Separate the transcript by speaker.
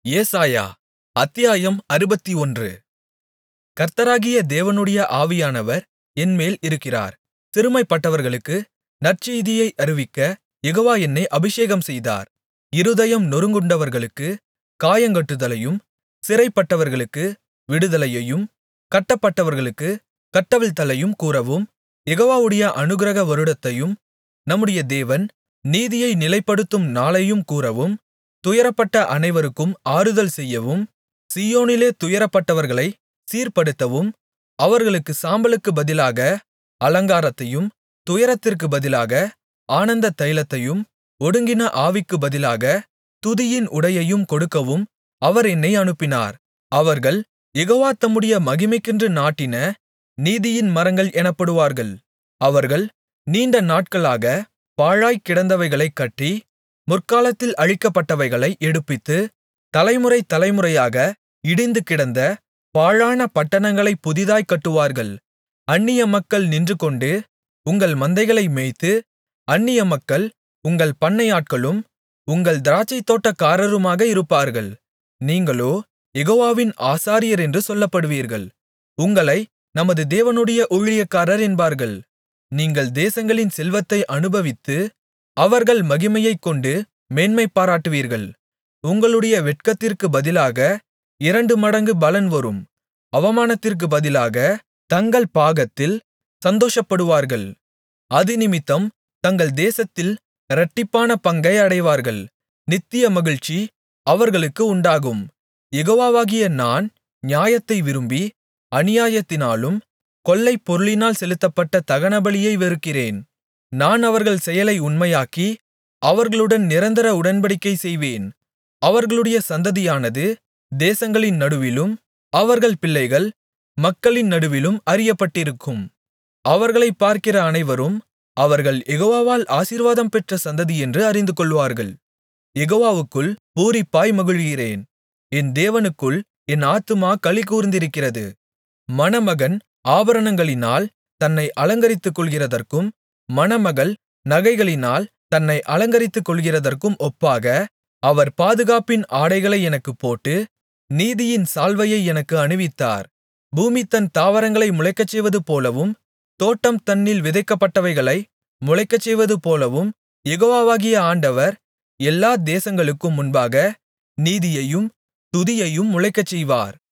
Speaker 1: ஏசாயா அத்தியாயம் அறுபத்தொன்று கர்த்தராகிய தேவனுடைய ஆவியானவர் என்மேல் இருக்கிறார் சிறுமைப்பட்டவர்களுக்கு நற்செய்தியை அறிவிக்கக் யெகோவா என்னை அபிஷேகம்செய்தார் இருதயம் நொறுங்குண்டவர்களுக்குக் காயங்கட்டுதலையும் சிறைப்பட்டவர்களுக்கு விடுதலையையும் கட்டப்பட்டவர்களுக்குக் கட்டவிழ்த்தலையும் கூறவும் யெகோவாவுடைய அநுக்கிரக வருடத்தையும் நம்முடைய தேவன் நீதியை நிலைப்படுத்தும் நாளையும் கூறவும் துயரப்பட்ட அனைவருக்கும் ஆறுதல் செய்யவும் சீயோனிலே துயரப்பட்டவர்களைச் சீர்ப்படுத்தவும் அவர்களுக்குச் சாம்பலுக்குப் பதிலாக அலங்காரத்தையும் துயரத்திற்குப் பதிலாக ஆனந்த தைலத்தையும் ஒடுங்கின ஆவிக்குப் பதிலாக துதியின் உடையையும் கொடுக்கவும் அவர் என்னை அனுப்பினார் அவர்கள் யெகோவா தம்முடைய மகிமைக்கென்று நாட்டின நீதியின் மரங்கள் எனப்படுவார்கள் அவர்கள் நீண்ட நாட்களாகப் பாழாய்க் கிடந்தவைகளைக் கட்டி முற்காலத்தில் அழிக்கப்பட்டவைகளை எடுப்பித்து தலைமுறை தலைமுறையாக இடிந்துகிடந்த பாழான பட்டணங்களைப் புதிதாய்க் கட்டுவார்கள் அந்நிய மக்கள் நின்றுகொண்டு உங்கள் மந்தைகளை மேய்த்து அந்நிய மக்கள் உங்கள் பண்ணையாட்களும் உங்கள் திராட்சைத்தோட்டக்காரருமாக இருப்பார்கள் நீங்களோ யெகோவாவின் ஆசாரியரென்று சொல்லப்படுவீர்கள் உங்களை நமது தேவனுடைய ஊழியக்காரர் என்பார்கள் நீங்கள் தேசங்களின் செல்வத்தை அனுபவித்து அவர்கள் மகிமையைக்கொண்டு மேன்மைபாராட்டுவீர்கள் உங்களுடைய வெட்கத்திற்குப் பதிலாக இரண்டு மடங்கு பலன் வரும் அவமானத்திற்குப் பதிலாக தங்கள் பாகத்தில் சந்தோஷப்படுவார்கள் அதினிமித்தம் தங்கள் தேசத்தில் இரட்டிப்பான பங்கை அடைவார்கள் நித்திய மகிழ்ச்சி அவர்களுக்கு உண்டாகும் யெகோவாவாகிய நான் நியாயத்தை விரும்பி அநியாயத்தினாலும் கொள்ளைப் பொருளினால் செலுத்தப்பட்ட தகனபலியை வெறுக்கிறேன் நான் அவர்கள் செயலை உண்மையாக்கி அவர்களுடன் நிரந்தர உடன்படிக்கை செய்வேன் அவர்களுடைய சந்ததியானது தேசங்களின் நடுவிலும் அவர்கள் பிள்ளைகள் மக்களின் நடுவிலும் அறியப்பட்டிருக்கும் அவர்களைப் பார்க்கிற அனைவரும் அவர்கள் யெகோவாவால் ஆசீர்வாதம் பெற்ற சந்ததியென்று அறிந்துகொள்வார்கள் யெகோவாவுக்குள் பூரிப்பாய் மகிழுகிறேன் என் தேவனுக்குள் என் ஆத்துமா களிகூர்ந்திருக்கிறது மணமகன் ஆபரணங்களினால் தன்னை அலங்கரித்துக்கொள்கிறதற்கும் மணமகள் நகைகளினால் தன்னை அலங்கரித்துக்கொள்கிறதற்கும் ஒப்பாக அவர் பாதுகாப்பின் ஆடைகளை எனக்குப் போட்டு நீதியின் சால்வையை எனக்கு அணிவித்தார் பூமி தன் தாவரங்களை முளைக்கச்செய்வதுபோலவும் தோட்டம் தன்னில் விதைக்கப்பட்டவைகளை முளைக்கச்செய்வதுபோலவும் யெகோவாவாகிய ஆண்டவர் எல்லா தேசங்களுக்கும் முன்பாக நீதியையும் துதியையும் முளைக்கச்செய்வார்